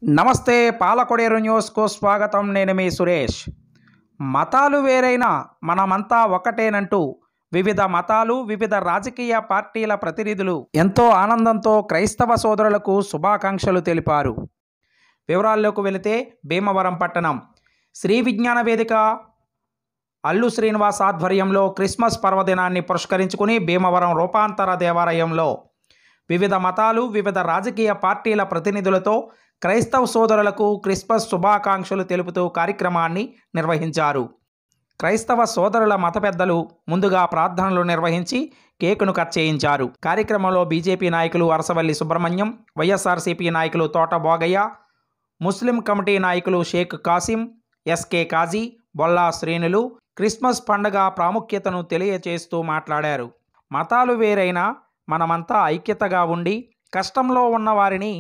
నమస్తే పాలకొడేరు న్యూస్కు స్వాగతం నేను మీ సురేష్ మతాలు వేరైనా మనమంతా ఒకటేనంటూ వివిధ మతాలు వివిధ రాజకీయ పార్టీల ప్రతినిధులు ఎంతో ఆనందంతో క్రైస్తవ సోదరులకు శుభాకాంక్షలు తెలిపారు వివరాల్లోకి వెళితే భీమవరం పట్టణం శ్రీ విజ్ఞాన వేదిక అల్లు శ్రీనివాస్ ఆధ్వర్యంలో క్రిస్మస్ పర్వదినాన్ని పురస్కరించుకుని భీమవరం రూపాంతర దేవాలయంలో వివిధ మతాలు వివిధ రాజకీయ పార్టీల ప్రతినిధులతో క్రైస్తవ సోదరులకు క్రిస్మస్ శుభాకాంక్షలు తెలుపుతూ కార్యక్రమాన్ని నిర్వహించారు క్రైస్తవ సోదరుల మత పెద్దలు ముందుగా ప్రార్థనలు నిర్వహించి కేకును కట్ చేయించారు కార్యక్రమంలో బీజేపీ నాయకులు అరసవల్లి సుబ్రహ్మణ్యం వైఎస్ఆర్సీపీ నాయకులు తోట బోగయ్య ముస్లిం కమిటీ నాయకులు షేక్ కాసిం ఎస్కే కాజీ బొల్లా శ్రేణులు క్రిస్మస్ పండగ ప్రాముఖ్యతను తెలియచేస్తూ మాట్లాడారు మతాలు వేరైనా మనమంతా ఐక్యతగా ఉండి కష్టంలో ఉన్న వారిని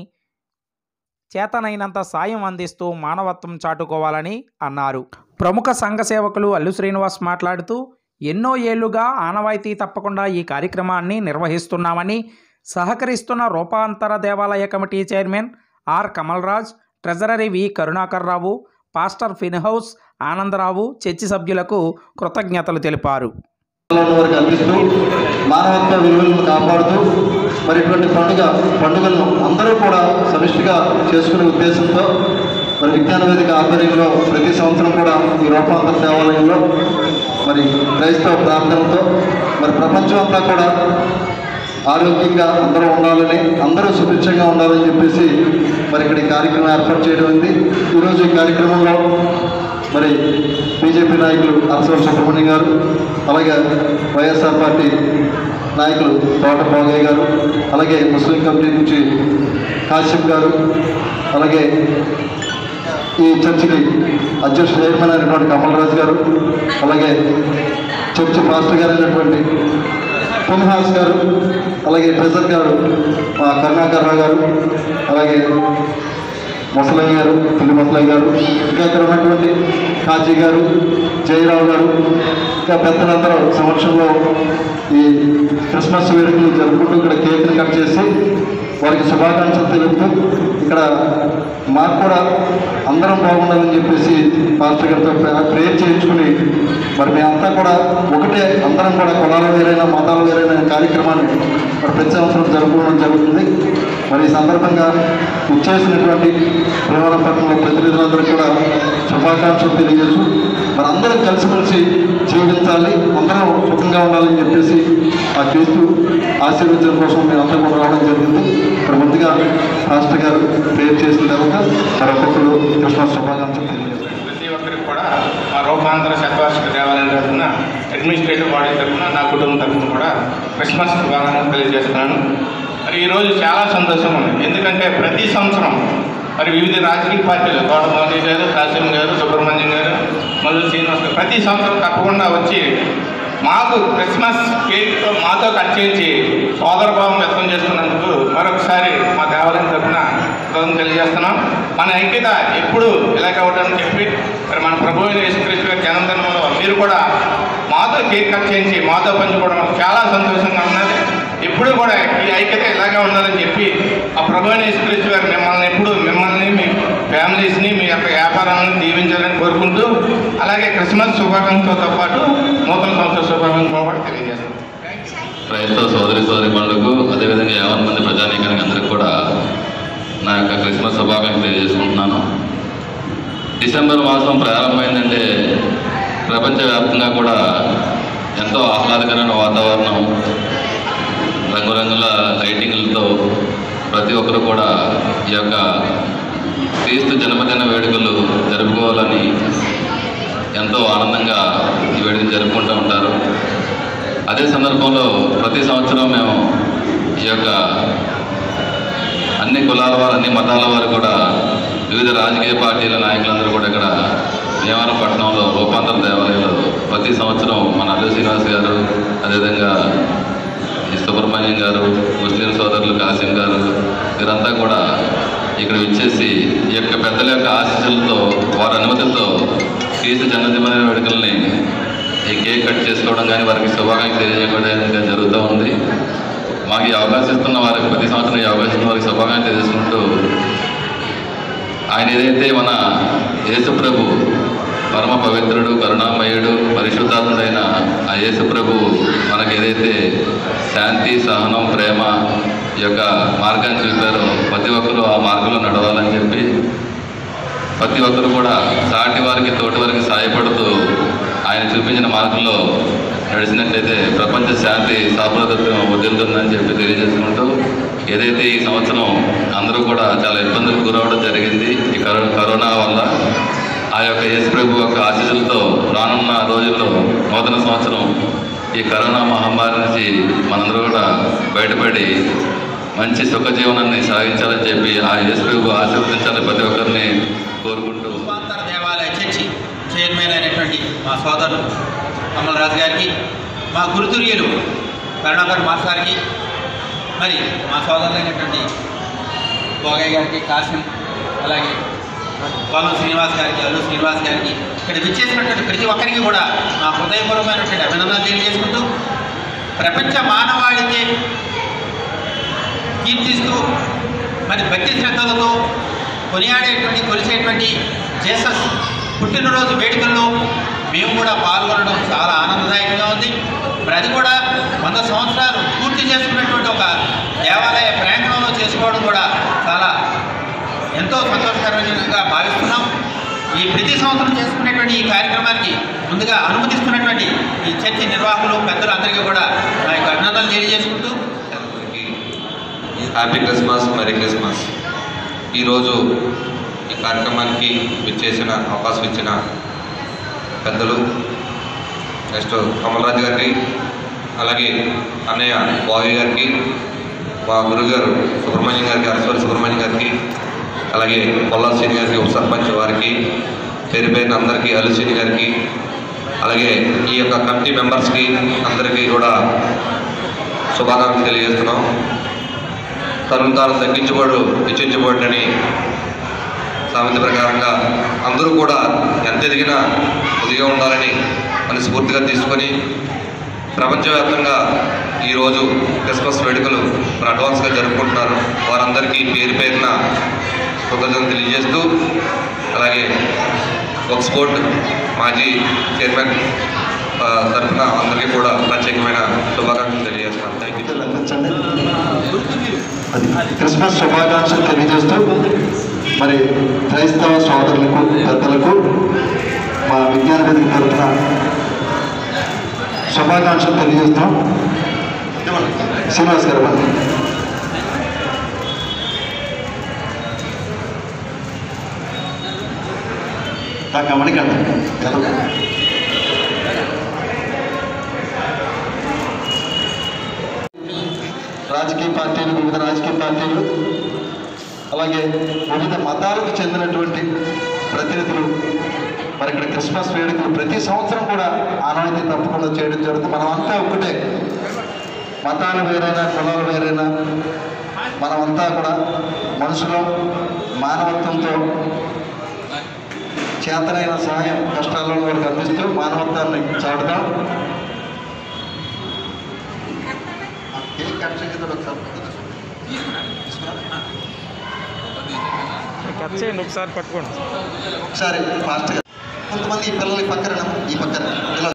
చేతనైనంత సాయం అందిస్తూ మానవత్వం చాటుకోవాలని అన్నారు ప్రముఖ సంఘ సేవకులు అల్లు శ్రీనివాస్ మాట్లాడుతూ ఎన్నో ఏళ్లుగా ఆనవాయితీ తప్పకుండా ఈ కార్యక్రమాన్ని నిర్వహిస్తున్నామని సహకరిస్తున్న రూపాంతర దేవాలయ committee chairman R Kamalraj treasury V Karunakar Rao pastor ఫిన్హౌస్ ఆనందరావు చర్చి సభ్యులకు కృతజ్ఞతలు తెలిపారు పిల్లల వరకు అందిస్తూ మానవత్వ విలువలను కాపాడుతూ మరి ఇటువంటి పండుగ పండుగలను అందరూ కూడా సమిష్టిగా చేసుకునే ఉద్దేశంతో మరి విజ్ఞాన వేదిక ఆధ్వర్యంలో ప్రతి సంవత్సరం కూడా ఈ రూపాంతర దేవాలయంలో మరి క్రైస్తవ ప్రార్థనతో మరి ప్రపంచం అంతా కూడా ఆరోగ్యంగా అందరూ ఉండాలని అందరూ సుభిక్షంగా ఉండాలని చెప్పేసి మరి ఇక్కడ ఈ కార్యక్రమం ఏర్పాటు చేయడం ఉంది ఈరోజు ఈ కార్యక్రమంలో మరి బీజేపీ నాయకులు అరసవర సుబ్రహ్మణ్యం గారు అలాగే వైఎస్ఆర్ పార్టీ నాయకులు తోట భోగయ్య గారు అలాగే ముస్లిం కమిటీ నుంచి కాసిం గారు అలాగే ఈ చర్చికి అధ్యక్ష చైర్మన్ అయినటువంటి కమలరాజు గారు అలాగే చర్చి మాస్టర్ గారు అయినటువంటి పున్హాస్ గారు అలాగే ట్రెజర్ గారు మా కరుణాకర్ రావు గారు అలాగే ముసలయ్య గారు పిల్లి ముసలయ్య గారు ఇంకా ఇక్కడ ఉన్నటువంటి కాజీ గారు జయరావు గారు ఇంకా పెద్దలందరూ సమక్షంలో ఈ క్రిస్మస్ వేడుకలు జరుపుకుంటూ ఇక్కడ కేక్ని కట్ చేసి వారికి శుభాకాంక్షలు తెలుపుతూ ఇక్కడ మాకు కూడా అందరం బాగుండాలని చెప్పేసి పాస్టర్ గారితో ప్రే- ప్రేయర్ చేయించుకుని మరి మేమంతా కూడా ఒకటే అందరం కూడా కులాలు వేరైన మతాలు వేరైన కార్యక్రమాన్ని మరి ప్రతి సంవత్సరం జరుపుకోవడం జరుగుతుంది మరి ఈ సందర్భంగా ఇచ్చేసినటువంటి ప్రేమలపట్నంలో ప్రతినిధులందరూ కూడా శుభాకాంక్షలు తెలియజేస్తూ మరి అందరం కలిసిమెలిసి జీవించాలి అందరం సుఖంగా ఉండాలని చెప్పేసి ఆ చేస్తూ ఆశీర్వదించడం కోసం మేము అందరం కూడా రావడం జరిగింది మరి ముందుగా పాస్టర్ గారు ప్రేర్ చేసిన తర్వాత మరి ఒక్కొక్కరు క్రిస్మస్ శుభాకాంక్షలు తెలియజేస్తారు ప్రతి ఒక్కరికి కూడా మా రూపాంతర శతవార్షిక దేవాలయం తరఫున అడ్మినిస్ట్రేటివ్ బాడీ తరఫున నా కుటుంబం తరఫున కూడా క్రిస్మస్ శుభాకాంక్షలు తెలియజేస్తున్నాను మరి ఈరోజు చాలా సంతోషం ఉంది ఎందుకంటే ప్రతి సంవత్సరం మరి వివిధ రాజకీయ పార్టీలు తోట మోదీ గారు కాసిం గారు సుబ్రహ్మణ్యం గారు మల్లు శ్రీనివాస్ గారు ప్రతి సంవత్సరం తప్పకుండా వచ్చి మాకు క్రిస్మస్ కేక్తో మాతో కట్ చేయించి సోదరభావం వ్యక్తం చేస్తున్నందుకు మరొకసారి మా దేవాలయం తరఫున కృతజ్ఞతలు తెలియజేస్తున్నాం మన ఐక్యత ఎప్పుడు ఇలాగ అవ్వడానికి చెప్పి మరి మన ప్రభు అయిన యేసుక్రీస్తు గారి జన్మదినంలో మీరు కూడా మాతో కేక్ కట్ చేయించి మాతో పంచుకోవడం మాకు చాలా సంతోషంగా ఉన్నది ఎప్పుడు కూడా ఈ ఐక్యత ఇలాగే ఉండాలని చెప్పి ఆ ప్రభు అయిన యేసుక్రీస్తు గారు మిమ్మల్ని ఎప్పుడు మిమ్మల్ని మీ ఫ్యామిలీస్ని మీ యొక్క వ్యాపారాలను దీవించాలని కోరుకుంటూ అలాగే క్రిస్మస్ శుభాకాంక్షలతో పాటు నూతన సంవత్సర శుభాకాంక్షలు కూడా తెలియజేస్తాం క్రైస్తవ సోదరి సోదరిమణులకు అదేవిధంగా యావన్ మంది ప్రజానీకానికి అందరికీ కూడా నా యొక్క క్రిస్మస్ శుభాకాంక్షలు తెలియజేసుకుంటున్నాను డిసెంబర్ మాసం ప్రారంభమైందంటే ప్రపంచవ్యాప్తంగా కూడా ఎంతో ఆహ్లాదకరమైన వాతావరణం రంగురంగుల లైటింగ్లతో ప్రతి ఒక్కరు కూడా ఈ యొక్క క్రీస్తు జన్మదిన వేడుకలు జరుపుకోవాలని ఎంతో ఆనందంగా ఈ వేడుక జరుపుకుంటూ ఉంటారు అదే సందర్భంలో ప్రతి సంవత్సరం మేము ఈ యొక్క అన్ని కులాల వారు అన్ని మతాల వారు కూడా వివిధ రాజకీయ పార్టీల నాయకులందరూ కూడా ఇక్కడ భీమవరం పట్టణంలో రూపాంతర దేవాలయంలో ప్రతి సంవత్సరం మన అల్లు శ్రీనివాస్ గారు అదేవిధంగా ఈ సుబ్రహ్మణ్యం గారు ముస్లిం సోదరులు కాసిం గారు వీరంతా కూడా ఇక్కడ విచ్చేసి ఈ యొక్క పెద్దల యొక్క ఆశీస్సులతో వారి అనుమతితో క్రీస్తు జన్మదిన వేడుకల్ని ఈ కేక్ కట్ చేసుకోవడం కానీ వారికి శుభాకాంక్షలు తెలియజేయడం జరుగుతూ ఉంది మాకు ఈ అవకాశం ఇస్తున్న వారికి ప్రతి సంవత్సరం ఈ అవకాశం ఇస్తున్న వారికి శుభాకాంక్షలు తెలుసుకుంటూ ఆయన ఏదైతే మన యేసుప్రభు పరమ పవిత్రుడు కరుణామయుడు పరిశుద్ధాత్ముడైన ఆ యేసుప్రభు మనకు ఏదైతే శాంతి సహనం ప్రేమ ఈ యొక్క మార్గాన్ని చూపారో ప్రతి ఒక్కరూ ఆ మార్గంలో నడవాలని చెప్పి ప్రతి ఒక్కరు కూడా సాటి వారికి తోటి వారికి సాయపడుతూ ఆయన చూపించిన మార్గంలో నడిచినట్లయితే ప్రపంచ శాంతి సాంప్రదాయం వదులుతుందని చెప్పి తెలియజేసుకుంటూ ఏదైతే ఈ సంవత్సరం అందరూ కూడా చాలా ఇబ్బందులకు గురవడం జరిగింది ఈ కరో కరోనా వల్ల ఆ యొక్క యేసు ప్రభు యొక్క ఆశీస్సులతో రానున్న రోజుల్లో నూతన సంవత్సరం ఈ కరోనా మహమ్మారి నుంచి మనందరూ కూడా బయటపడి మంచి సుఖ జీవనాన్ని సాగించాలని చెప్పి ఆ యేసు ప్రభు ఆశీర్వదించాలని ప్రతి ఒక్కరిని కోరుకుంటూ రూపాంతర దేవాలయ చర్చి చైర్మన్ అయినటువంటి మా సోదరులు కమల్ రాజు గారికి మా గురుతుర్యులు కరుణాకర్ మాస్ గారికి మరి మా సోదరులైనటువంటి భోగయ్య గారికి కాసిం అలాగే కోలం శ్రీనివాస్ గారికి అల్లు శ్రీనివాస్ గారికి ఇక్కడ విచ్చేసినటువంటి ప్రతి ఒక్కరికి కూడా మా హృదయపూర్వమైనటువంటి అభినందనలు తెలియజేసుకుంటూ ప్రపంచ మానవాళికి కీర్తిస్తూ మరి భక్తి శ్రద్ధలతో కొనియాడేటువంటి కొలిసేటువంటి జేసస్ పుట్టినరోజు వేడుకల్లో మేము కూడా పాల్గొనడం చాలా ఆనందదాయకంగా ఉంది మరి అది కూడా వంద సంవత్సరాలు పూర్తి చేసుకున్నటువంటి ఒక దేవాలయ ప్రాంగణంలో చేసుకోవడం కూడా చాలా ఎంతో సంతోషకరంగా భావిస్తున్నాం ఈ ప్రతి సంవత్సరం చేసుకునేటువంటి ఈ కార్యక్రమానికి ముందుగా అనుమతిస్తున్నటువంటి ఈ చర్చి నిర్వాహకులు పెద్దలు అందరికీ కూడా నా యొక్క అభినందనలు తెలియజేసుకుంటూ హ్యాపీ క్రిస్మస్ మెరీ క్రిస్మస్ ఈరోజు ఈ కార్యక్రమానికి విచ్చేసిన అవకాశం ఇచ్చిన పెద్దలు నెక్స్ట్ కమలరాజు గారికి అలాగే అన్నయ్య బావి గారికి మా గురుగారు సుబ్రహ్మణ్యం గారికి అరస్వరి సుబ్రహ్మణ్యం గారికి అలాగే పొల్లా శ్రీని గారికి ఉప సర్పంచ్ వారికి పేరు పేరున అందరికీ అలుశ్రీని గారికి అలాగే ఈ యొక్క కమిటీ మెంబర్స్కి అందరికీ కూడా శుభాకాంక్షలు తెలియజేస్తున్నాం తనను తాను తగ్గించబడు హెచ్చించబడని సామెత ప్రకారంగా అందరూ కూడా ఎంత ఎదిగినా కొద్దిగా ఉండాలని మనస్ఫూర్తిగా తీసుకొని ప్రపంచవ్యాప్తంగా ఈరోజు క్రిస్మస్ వేడుకలు మరి అడ్వాన్స్గా జరుపుకుంటున్నారు వారందరికీ పేరు పేరున కృతజ్ఞతలు తెలియజేస్తూ అలాగే ఒక స్పోర్ట్ మాజీ చైర్మన్ ఆ, తరఫున అందరికీ కూడా ప్రత్యేకమైన శుభాకాంక్షలు తెలియజేస్తున్నాను థ్యాంక్ యూ అందించండి అది క్రిస్మస్ శుభాకాంక్షలు తెలియజేస్తూ మరి క్రైస్తవ సోదరులకు పెద్దలకు మా విజ్ఞాన వేదిక తరఫున శుభాకాంక్షలు తెలియజేస్తాం శ్రీనివాస్ గారు మరి. డాక్టర్ మణికంఠ గారు. రాజకీయ పార్టీలు వివిధ రాజకీయ పార్టీలు అలాగే వివిధ మతాలకు చెందినటువంటి ప్రతినిధులు మరి ఇక్కడ క్రిస్మస్ వేడుకలు ప్రతి సంవత్సరం కూడా ఆనవాయితీ తప్పకుండా చేయడం జరుగుతుంది మనమంతా ఒకటే మతాలు వేరైనా కులాలు వేరైనా మనమంతా కూడా మనుషులు మానవత్వంతో చేతనైన సహాయం కష్టాల్లో వారికి అందిస్తూ మానవత్వాన్ని చాటుతాం కేక్ కట్ చేసేటప్పుడు ఒకసారి కట్ చేయండి ఒకసారి పట్టుకోండి ఒకసారి ఫాస్ట్గా కొంతమంది ఈ పిల్లలు ఈ పక్కన ఈ పక్కన ఇలా